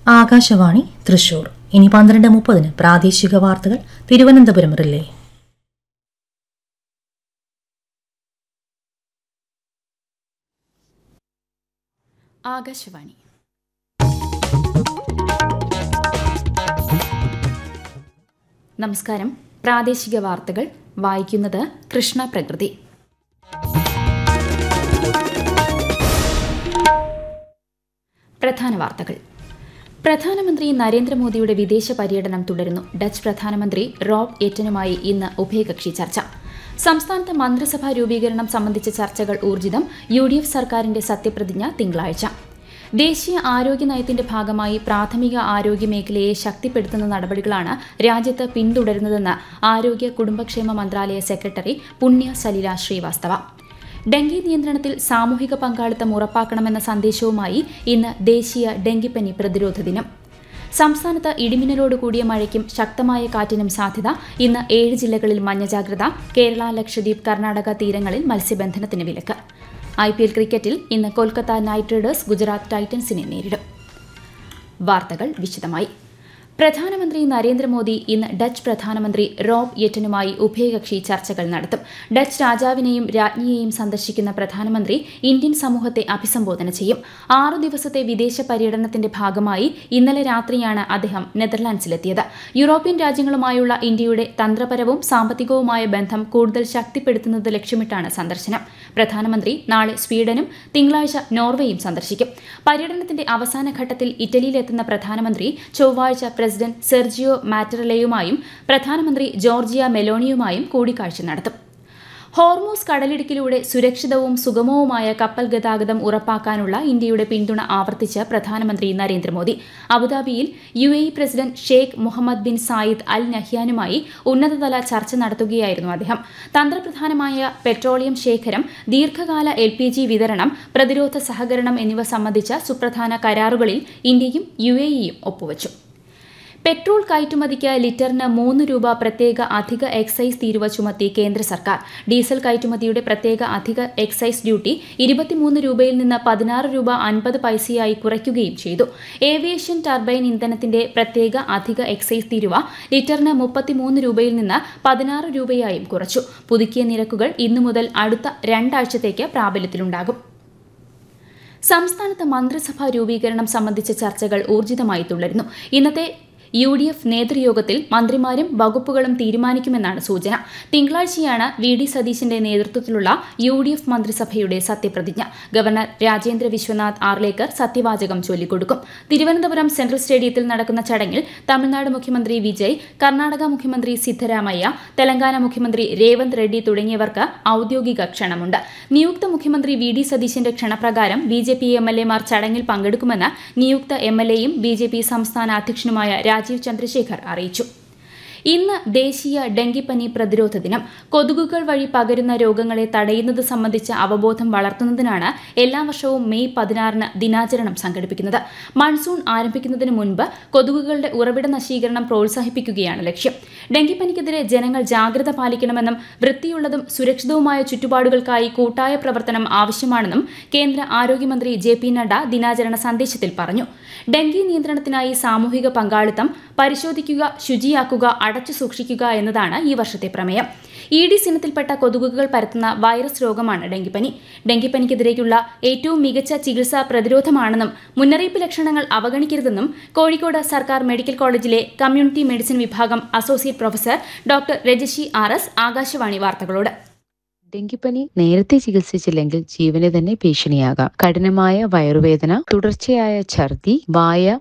ആകാശവാണി തൃശൂർ ഇനി പന്ത്രണ്ട് മുപ്പതിന് പ്രാദേശിക വാർത്തകൾ തിരുവനന്തപുരം റിലേ ആകാശവാണി നമസ്കാരം പ്രാദേശിക വാർത്തകൾ വായിക്കുന്നത് കൃഷ്ണ പ്രകൃതി പ്രധാന വാർത്തകൾ പ്രധാനമന്ത്രി നരേന്ദ്രമോദിയുടെ വിദേശ പര്യടനം തുടരുന്നു ഡച്ച് പ്രധാനമന്ത്രി റോബ് എറ്റനുമായി ഇന്ന് ഉഭയകക്ഷി ചർച്ച സംസ്ഥാനത്ത് മന്ത്രിസഭാ രൂപീകരണം സംബന്ധിച്ച ചർച്ചകൾ ഊർജിതം യു ഡി എഫ് സർക്കാരിന്റെ സത്യപ്രതിജ്ഞ തിങ്കളാഴ്ച ദേശീയ ആരോഗ്യ നയത്തിന്റെ ഭാഗമായി പ്രാഥമിക ആരോഗ്യ മേഖലയെ ശക്തിപ്പെടുത്തുന്ന നടപടികളാണ് രാജ്യത്ത് പിന്തുടരുന്നതെന്ന് ആരോഗ്യ കുടുംബക്ഷേമ മന്ത്രാലയ സെക്രട്ടറി പുണ്യ സലില ശ്രീവാസ്തവ ഡെങ്കി നിയന്ത്രണത്തിൽ സാമൂഹിക പങ്കാളിത്തം ഉറപ്പാക്കണമെന്ന സന്ദേശവുമായി ഇന്ന് ദേശീയ ഡെങ്കിപ്പനി പ്രതിരോധ ദിനം സംസ്ഥാനത്ത് ഇടിമിന്നലോട് കൂടിയ മഴയ്ക്കും ശക്തമായ കാറ്റിനും സാധ്യത ഇന്ന് ഏഴ് ജില്ലകളിൽ മഞ്ഞ ജാഗ്രത കേരള ലക്ഷദ്വീപ് കർണാടക തീരങ്ങളിൽ മത്സ്യബന്ധനത്തിന് വിലക്ക് ഐ പി എൽ ക്രിക്കറ്റിൽ ഇന്ന് കൊൽക്കത്ത നൈറ്റ് റൈഡേഴ്സ് ഗുജറാത്ത് ടൈറ്റൻസിനെ നേരിടും വാർത്തകൾ വിശദമായി പ്രധാനമന്ത്രി നരേന്ദ്രമോദി ഇന്ന് ഡച്ച് പ്രധാനമന്ത്രി റോബ് യെറ്റനുമായി ഉഭയകക്ഷി ചർച്ചകൾ നടത്തും ഡച്ച് രാജാവിനെയും രാജ്ഞിയെയും സന്ദർശിക്കുന്ന പ്രധാനമന്ത്രി ഇന്ത്യൻ സമൂഹത്തെ അഭിസംബോധന ചെയ്യും ആറു ദിവസത്തെ വിദേശ പര്യടനത്തിന്റെ ഭാഗമായി ഇന്നലെ രാത്രിയാണ് അദ്ദേഹം നെതർലാൻഡ്സിലെത്തിയത് യൂറോപ്യൻ രാജ്യങ്ങളുമായുള്ള ഇന്ത്യയുടെ തന്ത്രപരവും സാമ്പത്തികവുമായ ബന്ധം കൂടുതൽ ശക്തിപ്പെടുത്തുന്നത് ലക്ഷ്യമിട്ടാണ് സന്ദർശനം പ്രധാനമന്ത്രി നാളെ സ്വീഡനും തിങ്കളാഴ്ച നോർവേയും സന്ദർശിക്കും പര്യടനത്തിന്റെ അവസാന ഘട്ടത്തിൽ ഇറ്റലിയിലെത്തുന്ന പ്രധാനമന്ത്രി ചൊവ്വാഴ്ച പ്രസിഡന്റ് സെർജിയോ മാറ്ററലയുമായും പ്രധാനമന്ത്രി ജോർജിയ മെലോണിയുമായും കൂടിക്കാഴ്ച നടത്തും ഹോർമോസ് കടലിടുക്കിലൂടെ സുരക്ഷിതവും സുഗമവുമായ കപ്പൽ ഗതാഗതം ഉറപ്പാക്കാനുള്ള ഇന്ത്യയുടെ പിന്തുണ ആവർത്തിച്ച് പ്രധാനമന്ത്രി നരേന്ദ്രമോദി അബുദാബിയിൽ U A president Sheikh Mohammed bin Zayed Al നഹ്യാനുമായി ഉന്നതതല ചർച്ച നടത്തുകയായിരുന്നു അദ്ദേഹം തന്ത്രപ്രധാനമായ പെട്രോളിയം ശേഖരം ദീർഘകാല എൽ പി ജി വിതരണം പ്രതിരോധ സഹകരണം എന്നിവ സംബന്ധിച്ച സുപ്രധാന കരാറുകളിൽ ഇന്ത്യയും യു എയും ഒപ്പുവച്ചു പെട്രോൾ കയറ്റുമതിക്ക് ലിറ്ററിന് മൂന്ന് രൂപ പ്രത്യേക അധിക എക്സൈസ് തീരുവ ചുമത്തി കേന്ദ്ര സർക്കാർ ഡീസൽ കയറ്റുമതിയുടെ പ്രത്യേക അധിക എക്സൈസ് ഡ്യൂട്ടി ഇരുപത്തിമൂന്ന് രൂപയിൽ നിന്ന് പതിനാറ് രൂപ അൻപത് പൈസയായി കുറയ്ക്കുകയും ചെയ്തു ഏവിയേഷൻ ടർബൈൻ ഇന്ധനത്തിന്റെ പ്രത്യേക അധിക എക്സൈസ് തീരുവ ലിറ്ററിന് മുപ്പത്തിമൂന്ന് രൂപയിൽ നിന്ന് പതിനാറ് രൂപയായും കുറച്ചു പുതുക്കിയ നിരക്കുകൾ ഇന്നു മുതൽ അടുത്ത രണ്ടാഴ്ചത്തേക്ക് പ്രാബല്യത്തിലുണ്ടാകും സംസ്ഥാനത്ത് മന്ത്രിസഭാ രൂപീകരണം സംബന്ധിച്ച ചർച്ചകൾ ഊർജിതമായി തുടരുന്നു ഇന്നത്തെ യു ഡി എഫ് നേതൃയോഗത്തിൽ മന്ത്രിമാരും വകുപ്പുകളും തീരുമാനിക്കുമെന്നാണ് സൂചന തിങ്കളാഴ്ചയാണ് വി ഡി സതീശന്റെ നേതൃത്വത്തിലുള്ള യു ഡി എഫ് മന്ത്രിസഭയുടെ സത്യപ്രതിജ്ഞ ഗവർണർ രാജേന്ദ്ര വിശ്വനാഥ് ആർലേക്കർ സത്യവാചകം ചൊല്ലിക്കൊടുക്കും തിരുവനന്തപുരം സെൻട്രൽ സ്റ്റേഡിയത്തിൽ നടക്കുന്ന ചടങ്ങിൽ തമിഴ്നാട് മുഖ്യമന്ത്രി വിജയ് കർണാടക മുഖ്യമന്ത്രി സിദ്ധരാമയ്യ തെലങ്കാന മുഖ്യമന്ത്രി രേവന്ത് റെഡ്ഡി തുടങ്ങിയവർക്ക് ഔദ്യോഗിക ക്ഷണമുണ്ട് നിയുക്ത മുഖ്യമന്ത്രി വി ഡി സതീശന്റെ ക്ഷണപ്രകാരം B J P M L എമാർ ചടങ്ങിൽ പങ്കെടുക്കുമെന്ന് നിയുക്ത എം എൽ എയും ബി ജെ പി സംസ്ഥാന അധ്യക്ഷനുമായ രാജീവ് ചന്ദ്രശേഖർ അറിയിച്ചു ഇന്ന് ദേശീയ ഡെങ്കിപ്പനി പ്രതിരോധ ദിനം കൊതുകുകൾ വഴി പകരുന്ന രോഗങ്ങളെ തടയുന്നത് സംബന്ധിച്ച അവബോധം വളർത്തുന്നതിനാണ് എല്ലാ വർഷവും മെയ് പതിനാറിന് ദിനാചരണം സംഘടിപ്പിക്കുന്നത് മൺസൂൺ ആരംഭിക്കുന്നതിന് മുൻപ് കൊതുകുകളുടെ ഉറവിട നശീകരണം പ്രോത്സാഹിപ്പിക്കുകയാണ് ലക്ഷ്യം ഡെങ്കിപ്പനിക്കെതിരെ ജനങ്ങൾ ജാഗ്രത പാലിക്കണമെന്നും വൃത്തിയുള്ളതും സുരക്ഷിതവുമായ ചുറ്റുപാടുകൾക്കായി കൂട്ടായ പ്രവർത്തനം ആവശ്യമാണെന്നും കേന്ദ്ര ആരോഗ്യമന്ത്രി ജെ പി നഡ്ഡ ദിനാചരണ സന്ദേശത്തിൽ പറഞ്ഞു ഡെങ്കി നിയന്ത്രണത്തിനായി സാമൂഹിക പങ്കാളിത്തം പരിശോധിക്കുക ശുചിയാക്കുക അടച്ചു സൂക്ഷിക്കുക എന്നതാണ് ഈ വർഷത്തെ പ്രമേയം ഈഡിസ് ഇനത്തിൽപ്പെട്ട കൊതുകുകൾ പരത്തുന്ന വൈറസ് രോഗമാണ് ഡെങ്കിപ്പനി ഡെങ്കിപ്പനിക്കെതിരേക്കുള്ള ഏറ്റവും മികച്ച ചികിത്സ പ്രതിരോധമാണെന്നും മുന്നറിയിപ്പ് ലക്ഷണങ്ങൾ അവഗണിക്കരുതെന്നും കോഴിക്കോട് സർക്കാർ മെഡിക്കൽ കോളേജിലെ കമ്മ്യൂണിറ്റി മെഡിസിൻ വിഭാഗം associate professor doctor Rajashi R S Akashvani വാർത്തകളോട് ഡെങ്കിപ്പനി നേരത്തെ ചികിത്സിച്ചില്ലെങ്കിൽ ജീവന് തന്നെ ഭീഷണിയാകാം കഠിനമായ വയറുവേദന തുടർച്ചയായ ഛർദി വായ